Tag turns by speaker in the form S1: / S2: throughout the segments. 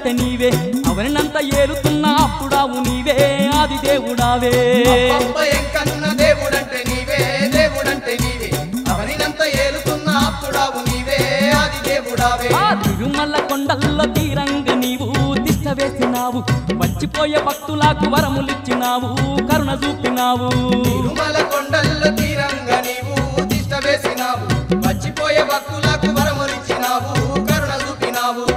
S1: దేవుడంటే నీవే అవనినంత ఏలుతున్న అప్పుడావు నీవే ఆది దేవుడావే
S2: అబ్బబ్బ ఎంకన్న దేవుడంటే నీవే దేవుడంటే నీవే అవనినంత ఏలుతున్న అప్పుడావు నీవే ఆది దేవుడావే
S1: ఆ తిరుమల కొండల్లో తీరంగ నీవు తిష్ట వేసినావు వచ్చిపోయే భక్తులకు వరములిచ్చినావు కరుణ చూపినావు
S2: తిరుమల కొండల్లో తీరంగా నీవు తిష్ట వేసినావు వచ్చిపోయే భక్తులకు వరములిచ్చినావు కరుణ చూపినావు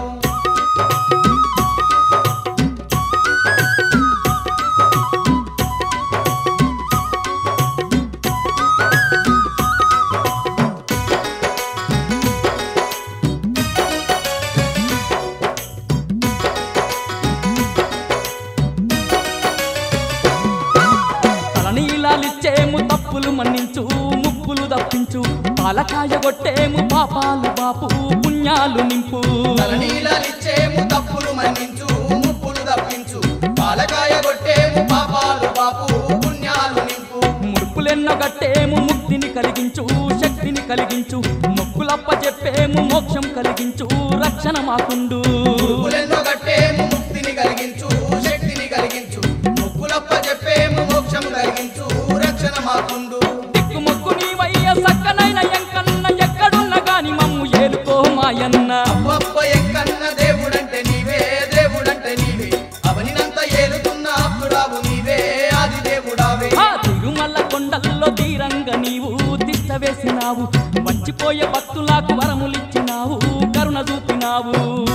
S1: తలనీలాలిచ్చేము తప్పులు మన్నించు ముప్పులు తప్పించు పాలకాయ కొట్టేము పాపాలు బాపు పుణ్యాలు నింపు
S2: తలనీలాలిచ్చేము తప్పులు మన్నించు ముప్పులు తప్పించు పాలకాయ కొట్టేము పాపాలు బాపు పుణ్యాలు నింపు
S1: ముడుపులెన్నో కట్టేము ముక్తిని కలిగించు శక్తిని కలిగించు మొక్కులప్ప చెప్పేము మోక్షం కలిగించు రక్షణ మాకుండు
S2: పులెన్నో కట్టేము ముక్తిని కలిగించు శక్తిని కలిగించు ముక్కులప్ప చెప్పేము మోక్షం కలిగించు రక్షణ మాకుండు
S1: దిక్కు మొక్కు నీవయ్య సక్కనైన ఎంకన్న ఎక్కడున్న గాని మమ్ము ఏలుకో మాయన్న
S2: అబ్బబ్బ ఎక్కన్న దేవుడంటే నీవే దేవుడంటే నీవే అవనినంత ఏలుతున్న అప్పుడావు నీవే ఆది దేవుడావే
S1: ఆ తిరుమల కొండల్లో తీరంగ నీవు తిష్ట వేసినావు వచ్చిపోయే భక్తులకు వరములిచ్చినావు కరుణ చూపినావు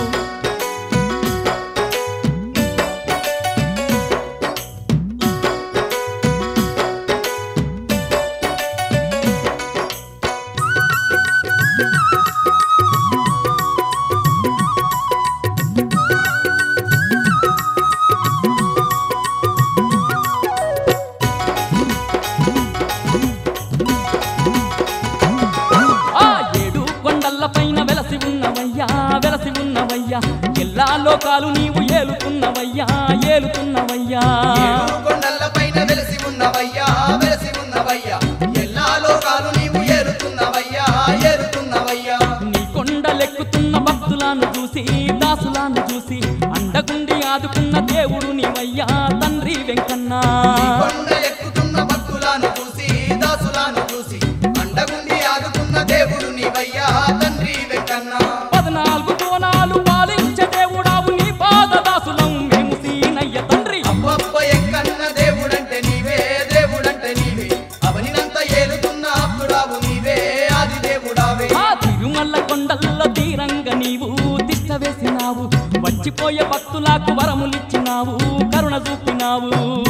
S1: ఆ ఏడు కొండల్ల పైన వెలసి ఉన్నవయ్యా వెలసి ఉన్నవయ్యా ఎల్లా లోకాలు నీవు ఏలుతున్నవయ్యా ఏలుతున్నవయ్యా
S2: ఏడు కొండల పైన వెలసి ఉన్నవయ్యా వెలసి ఉన్నవయ్యా ఎల్లా లోకాలు నీవు ఏలుతున్నవయ్యా ఏలుతున్నవయ్యా
S1: నీ కొండలెక్కుతున్న భక్తులను చూసి దాసులను చూసి అండగుండి ఆదుకున్న దేవుడు నీవయ్యా తండ్రి వెంకన్నా
S2: ఈ కొండ ఎక్కుతున్న భక్తులను చూసి దాసులను చూసి అండగుండి ఆదుకున్న దేవుడు నీవయ్యా తండ్రి వెంకన్న
S1: పద్నాలుగు కోణాలు పాలించే దేవుడావు నీ పాద దాసులం మేము సీనయ్య తండ్రి
S2: అబ్బబ్బ ఎక్కన్న దేవుడంటే నీవే దేవుడంటే నీవే అవనినంత ఏలుతున్న అప్పుడావు నీవే ఆది దేవుడావే
S1: ఆ తిరుమల కొండల్లో తీరంగ నీవు తిష్ట వేసినావు వచ్చిపోయే భక్తులకు వరములిచ్చినావు కరుణ చూపినావు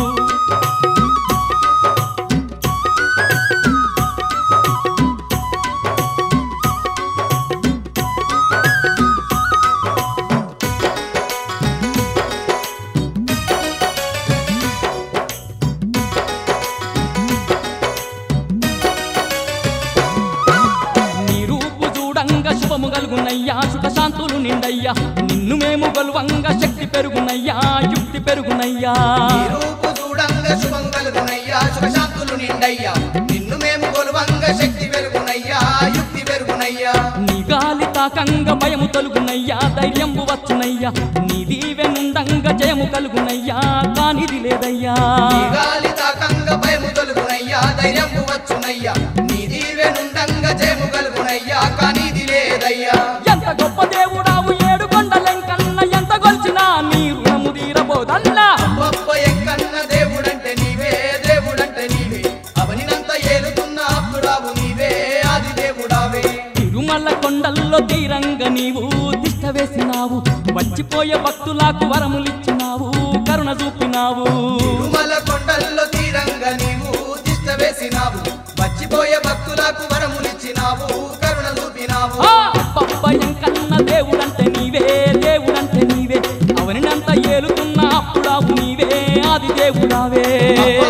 S1: నీ రూపు చూడంగా శుభము కలుగునయ్యా సుఖ శాంతులు నిండయ్యా నిన్ను మేము గొలువంగా శక్తి పెరుగునయ్యా యుక్తి పెరుగునయ్యా
S2: ఈ రూపు చూడంగా శుభం కలుగునయ్యా శుభశాంతులు నిండయ్యా నిన్ను మేము కొలువంగా శక్తి పెరుగునయ్యా యుక్తి పెరుగునయ్యా
S1: నీ గాలి తాకంగా భయము తొలుగునయ్యా ధైర్యంబు వచ్చునయ్యా నీ దీవెనుండంగా జయము కలుగునయ్యా కానిది లేదయ్యా
S2: ఈ గాలి తాకంగా భయము తొలుగునయ్యా ధైర్యము వచ్చునయ్యా నీ దీవెనుండంగా జయము కలుగునయ్యా కానీది లేదయ్యా
S1: ఎంత గొప్ప దేవుడావు ఏడు కొండలెంకన్న ఎంత గొల్చినా నీ రుణము తీరబోదన్నా
S2: గొప్ప ఎక్కన్న దేవుడంటే నీవే దేవుడంటే నీవే అవనినంత ఏలుతున్న అప్పుడావు నీవే ఆది దేవుడావే
S1: తిరుమల కొండల్లో తీరంగ నీవు తిష్ట వేసినావు వచ్చిపోయే భక్తులకు వరములిచ్చినావు కరుణ చూపినావు
S2: తిరుమల కొండల్లో తీరంగా నీవు తిష్ట వేసినావు వచ్చిపోయే భక్తులకు వరములిచ్చినావు కరుణ చూపినావు
S1: ఆ అబ్బబ్బయం కన్న దేవుడంటే నీవే దేవుడంటే నీవే అవనినంత ఏలుతున్న అప్పుడావు నీవే ఆది దేవుడావే